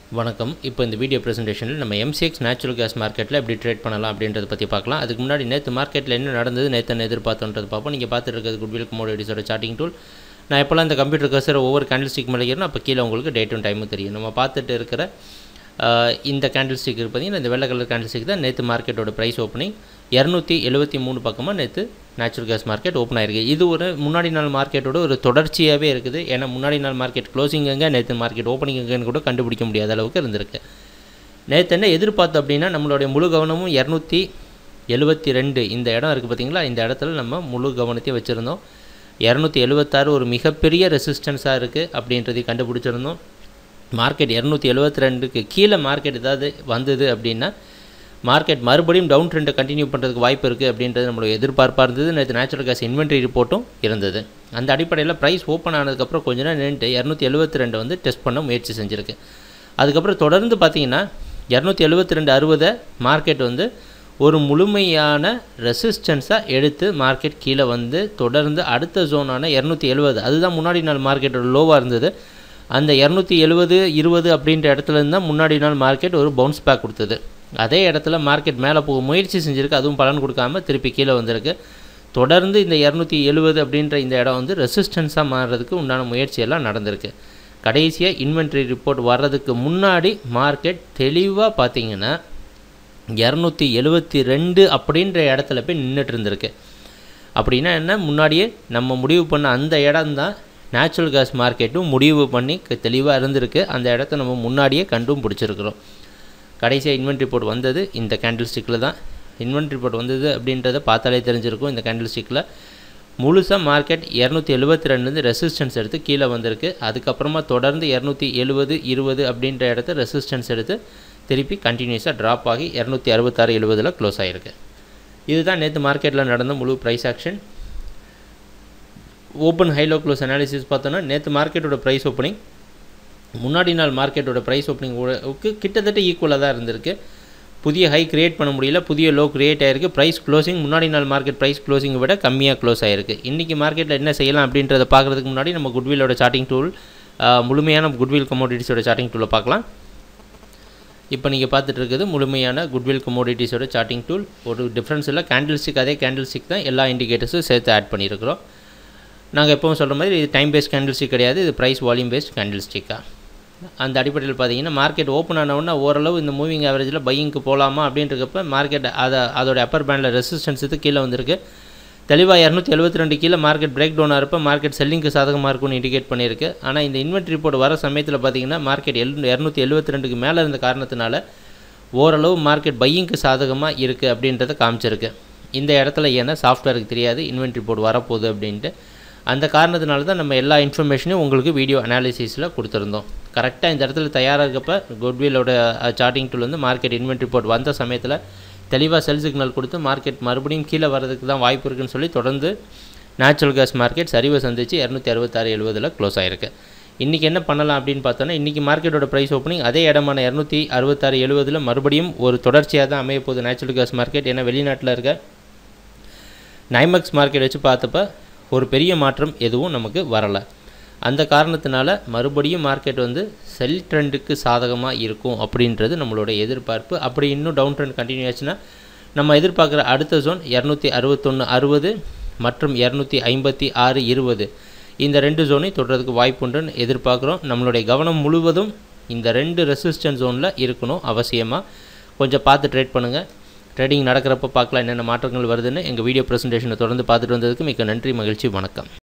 வணக்கம் இப்போ இந்த வீடியோ ப்ரெசன்டேஷனில் நம்ம எம்சிஎக்ஸ் நேச்சுரல் கேஸ் மார்க்கெட்டில் எப்படி ட்ரேட் பண்ணலாம் அப்படின்றத பற்றி பார்க்கலாம் அதுக்கு முன்னாடி நேற்று மார்க்கெட்டில் என்ன நடந்தது நேற்று என்ன எதிர்பார்த்தோன்றது பார்ப்போம் நீங்கள் பார்த்துட்டு இருக்கிறது குட்வில் கமோடிட்டிஸோட சார்ட்டிங் டூல் நான் எப்போல்லாம் இந்த கம்ப்யூட்டர் கர்சர் ஒவ்வொரு கேண்டில் ஸ்டிக் மேலே ஏறணும் அப்போ கீழே உங்களுக்கு டேட்டும் டைமும் தெரியும் நம்ம பார்த்துட்டு இருக்கிற ஆஹ், இந்த கேண்டில் ஸ்டிக் பார்த்தீங்கன்னா இந்த வெள்ளை கலர் கேண்டில் ஸ்டிக் தான் நேற்று மார்க்கெட்டோட ப்ரைஸ் ஓப்பனிங் இரநூத்தி எழுபத்தி மூணு பக்கமாக நேற்று நேச்சுரல் கேஸ் மார்க்கெட் ஓப்பன் ஆயிருக்கு இது ஒரு முன்னாடி நாள் மார்க்கெட்டோட ஒரு தொடர்ச்சியாகவே இருக்குது ஏன்னா முன்னாடி நாள் மார்க்கெட் க்ளோசிங் எங்கே நேற்று மார்க்கெட் ஓப்பனிங் எங்கன்னு கூட கண்டுபிடிக்க முடியாத அளவுக்கு இருந்திருக்கு நேற்று என்ன எதிர்பார்த்தோம் அப்படின்னா நம்மளுடைய முழு கவனமும் இரநூத்தி எழுபத்தி ரெண்டு இந்த இடம் இருக்குது பார்த்தீங்களா இந்த இடத்துல நம்ம முழு கவனத்தையும் வச்சுருந்தோம் இரநூத்தி எழுபத்தாறு ஒரு மிகப்பெரிய ரெசிஸ்டன்ஸாக இருக்குது அப்படின்றதையும் கண்டுபிடிச்சிருந்தோம் மார்க்கெட் இரநூத்தி எழுபத்தி ரெண்டுக்கு கீழே மார்க்கெட் ஏதாவது வந்தது அப்படின்னா மார்க்கெட் மறுபடியும் டவுன் ட்ரெண்டை கண்டினியூ பண்ணுறதுக்கு வாய்ப்பு இருக்குது அப்படின்றது நம்மளோட எதிர்பார்ப்பாக இருந்தது நேற்று நேச்சுரல் கேஸ் இன்வென்ட்ரி ரிப்போர்ட்டும் இருந்தது அந்த அடிப்படையில் ப்ரைஸ் ஓப்பன் ஆனதுக்கப்புறம் கொஞ்ச நேரம் நின்றுட்டு இரநூத்தி எழுபத்தி ரெண்டு வந்து டெஸ்ட் பண்ண முயற்சி செஞ்சுருக்கு அதுக்கப்புறம் தொடர்ந்து பார்த்தீங்கன்னா இரநூத்தி எழுபத்தி ரெண்டு அறுபதை மார்க்கெட் வந்து ஒரு முழுமையான ரெசிஸ்டன்ஸாக எடுத்து மார்க்கெட் கீழே வந்து தொடர்ந்து அடுத்த ஜோனான இரநூத்தி எழுபது அதுதான் முன்னாடி நாள் மார்க்கெட்டோட லோவாக இருந்தது அந்த இரநூத்தி எழுபது இருபது அப்படின்ற இடத்துல இருந்து தான் முன்னாடி நாள் மார்க்கெட் ஒரு பவுன்ஸ் பேக் கொடுத்தது அதே இடத்துல மார்க்கெட் மேலே போக முயற்சி செஞ்சுருக்கு அதுவும் பலன் கொடுக்காம திருப்பி கீழே வந்திருக்கு தொடர்ந்து இந்த இரநூத்தி எழுபது அப்படின்ற இந்த இடம் வந்து ரெசிஸ்டன்ஸாக மாறுறதுக்கு உண்டான முயற்சியெல்லாம் நடந்திருக்கு கடைசியாக இன்வென்ட்ரி ரிப்போர்ட் வர்றதுக்கு முன்னாடி மார்க்கெட் தெளிவாக பார்த்தீங்கன்னா இரநூத்தி எழுபத்தி ரெண்டு அப்படின்ற இடத்துல போய் நின்றுட்டு இருந்திருக்கு அப்படின்னா என்ன முன்னாடியே நம்ம முடிவு பண்ண அந்த இடம்தான் நேச்சுரல் கேஸ் மார்க்கெட்டும் முடிவு பண்ணி தெளிவாக இருந்திருக்கு அந்த இடத்த நம்ம முன்னாடியே கண்டும் பிடிச்சிருக்கிறோம் கடைசியாக இன்வென்ட்ரி ரிப்போர்ட் வந்தது இந்த கேண்டில் ஸ்டிக்கில் தான் இன்வென்ட்ரி ரிப்போர்ட் வந்தது அப்படின்றத பார்த்தாலே தெரிஞ்சிருக்கும் இந்த கேண்டில் ஸ்டிக்கில் முழுசாக மார்க்கெட் இரநூத்தி எழுபத்தி ரெண்டுலேருந்து ரெசிஸ்டன்ஸ் எடுத்து கீழே வந்திருக்கு அதுக்கப்புறமா தொடர்ந்து இரநூத்தி எழுபது இருபது அப்படின்ற இடத்த ரெசிஸ்டன்ஸ் எடுத்து திருப்பி கண்டினியூஸாக ட்ராப் ஆகி இரநூத்தி அறுபத்தாறு எழுபதில் க்ளோஸ் ஆகிருக்கு இதுதான் நேற்று மார்க்கெட்டில் நடந்த முழு price action open high low close analysis பார்த்தோன்னா நேற்று மார்க்கெட்டோட ப்ரைஸ் ஓப்பனிங் முன்னாடி நாள் மார்க்கெட்டோட ப்ரைஸ் ஓப்பனிங்க்கு கிட்டத்தட்ட ஈக்குவலாக தான் இருந்திருக்கு புதிய ஹை கிரியேட் பண்ண முடியல புதிய லோ கிரியேட் ஆயிருக்கு ப்ரைஸ் க்ளோசிங் முன்னாடி நாள் மார்க்கெட் ப்ரைஸ் க்ளோசிங்கை விட கம்மியாக க்ளோஸ் ஆயிருக்கு இன்றைக்கி மார்க்கெட்டில் என்ன செய்யலாம் அப்படின்றத பார்க்குறதுக்கு முன்னாடி நம்ம குட்விலோட சார்ட்டிங் டூல் முழுமையான குட்வில் கமோடிட்டிஸோட சார்ட்டிங் டூலை பார்க்கலாம் இப்போ நீங்கள் பார்த்துட்டு இருக்குது முழுமையான குட்வில் கமோடிட்டிஸோட சார்ட்டிங் டூல் ஒரு டிஃப்ரென்ஸ் இல்லை கேண்டில் ஸ்டிக் அதே கேண்டில் ஸ்டிக் தான் எல்லா இண்டிகேட்டர்ஸும் சேர்த்து ஆட் பண்ணியிருக்கிறோம் நாங்கள் எப்பவும் சொல்கிற மாதிரி இது டைம் பேஸ்ட் கேண்டில் ஸ்டிக் கிடையாது இது ப்ரைஸ் வால்யூம் பேஸ்ட் கேண்டில் ஸ்டிக்காக அந்த அடிப்படையில் பார்த்தீங்கன்னா மார்க்கெட் ஓப்பன் ஆனவுடனே ஓரளவு இந்த மூவிங் ஆவரேஜில் பையிங்க்கு போகலாமா அப்படின்றப்ப மார்க்கெட் அதை அதோட அப்பர் பேண்டில் ரெசிஸ்டன்ஸ் இது கீழே வந்திருக்கு தெளிவாக இரநூத்தி எழுபத்தி ரெண்டு கீழே மார்க்கெட் பிரேக் டவுன் ஆகிறப்ப மார்க்கெட் செல்லிங்க்கு சாதகமாக இருக்கும்னு இண்டிகேட் பண்ணியிருக்கு ஆனால் இந்த இன்வென்ட்ரி ரிப்போர்ட் வர சமயத்தில் பார்த்தீங்கன்னா மார்க்கெட் எழு இரநூத்தி எழுபத்தி ரெண்டுக்கு மேலே இருந்த காரணத்தினால ஓரளவு மார்க்கெட் பையிங்க்கு சாதகமாக இருக்குது அப்படின்றத காமிச்சிருக்கு இந்த இடத்துல ஏன்னா சாஃப்ட்வேருக்கு தெரியாது இன்வென்ட்ரி ரிப்போர்ட் வரப்போகுது அப்படின்ட்டு அந்த காரணத்தினால தான் நம்ம எல்லா இன்ஃபர்மேஷனையும் உங்களுக்கு வீடியோ அனாலிசிஸில் கொடுத்துருந்தோம் கரெக்டாக இந்த இடத்துல தயாராக இருக்கப்ப குட்விலோட சார்ட்டிங் டூல் வந்து மார்க்கெட் இன்வென்ட்ரி ரிப்போர்ட் வந்த சமயத்தில் தெளிவாக செல் சிக்னல் கொடுத்து மார்க்கெட் மறுபடியும் கீழே வரதுக்கு தான் வாய்ப்பு இருக்குன்னு சொல்லி தொடர்ந்து நேச்சுரல் கேஸ் மார்க்கெட் சரிவை சந்திச்சு இரநூத்தி அறுபத்தாறு எழுபதில் க்ளோஸ் ஆயிருக்கு இன்றைக்கி என்ன பண்ணலாம் அப்படின்னு பார்த்தோன்னா இன்றைக்கி மார்க்கெட்டோட ப்ரைஸ் ஓப்பனிங் அதே இடமான இரநூத்தி அறுபத்தாறு எழுபதில் மறுபடியும் ஒரு தொடர்ச்சியாக தான் அமைய போகுது நேச்சுரல் கேஸ் மார்க்கெட் ஏன்னா வெளிநாட்டில் இருக்க நைமக்ஸ் மார்க்கெட் வச்சு பார்த்தப்ப ஒரு பெரிய மாற்றம் எதுவும் நமக்கு வரலை அந்த காரணத்தினால மறுபடியும் மார்க்கெட் வந்து செல் ட்ரெண்டுக்கு சாதகமாக இருக்கும் அப்படின்றது நம்மளோட எதிர்பார்ப்பு அப்படி இன்னும் டவுன் ட்ரெண்ட் கண்டினியூ ஆச்சுன்னா நம்ம எதிர்பார்க்குற அடுத்த ஜோன் இரநூத்தி அறுபத்தொன்று அறுபது மற்றும் இரநூத்தி ஐம்பத்தி ஆறு இருபது இந்த ரெண்டு ஜோனையும் தொடுறதுக்கு வாய்ப்புண்டுன்னு எதிர்பார்க்குறோம் நம்மளுடைய கவனம் முழுவதும் இந்த ரெண்டு ரெசிஸ்டன்ஸ் ஜோனில் இருக்கணும் அவசியமாக கொஞ்சம் பார்த்து ட்ரேட் பண்ணுங்கள் ட்ரேடிங் நடக்கிறப்ப பார்க்கலாம் என்னென்ன மாற்றங்கள் வருதுன்னு எங்கள் வீடியோ ப்ரெசன்டேஷனை தொடர்ந்து பார்த்துட்டு வந்ததுக்கு மிக்க நன்றி மகிழ்ச்சி வணக்கம்